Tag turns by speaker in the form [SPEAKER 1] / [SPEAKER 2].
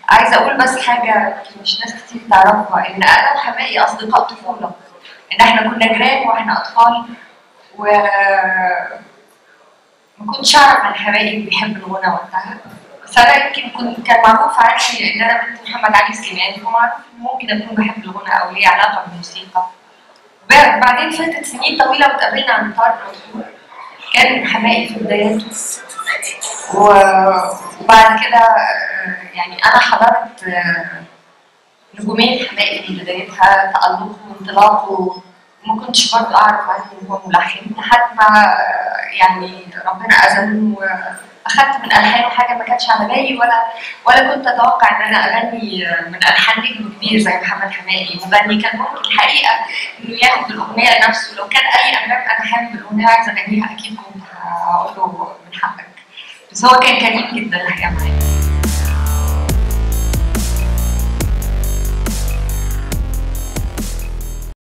[SPEAKER 1] عايزه اقول بس حاجه مش ناس كتير تعرفها ان انا وحماقي اصدقاء طفوله ان احنا كنا جيران واحنا اطفال و ما كنتش اعرف عن حماقي بيحب الغنى وقتها بس انا يمكن كنت كان معروف عني ان انا بنت محمد علي سليمان فمعروف إن ممكن اكون بحب الغنى او ليه علاقه بالموسيقى ب- بعدين فاتت سنين طويله واتقابلنا عند طارق منصور كان حماقي في بداياته و- وبعد كده آه، يعني انا حضرت آه، نجومية حماقي في بدايتها تألقه وانطلاقه ما كنتش برضه أعرف عنه إن هو ملحن لحد ما آه، يعني ربنا أذن وأخدت من ألحانه حاجة ما كانتش على بالي ولا ولا كنت أتوقع إن أنا أغني آه، من ألحان نجم كبير زي محمد حماقي مغني كان ممكن الحقيقة إنه ياخد الأغنية لنفسه لو كان أي أمام أنا حابب الأغنية عايزة أغنيها أكيد كنت هقول له من حقك بس هو كان كريم جدا الحقيقة معايا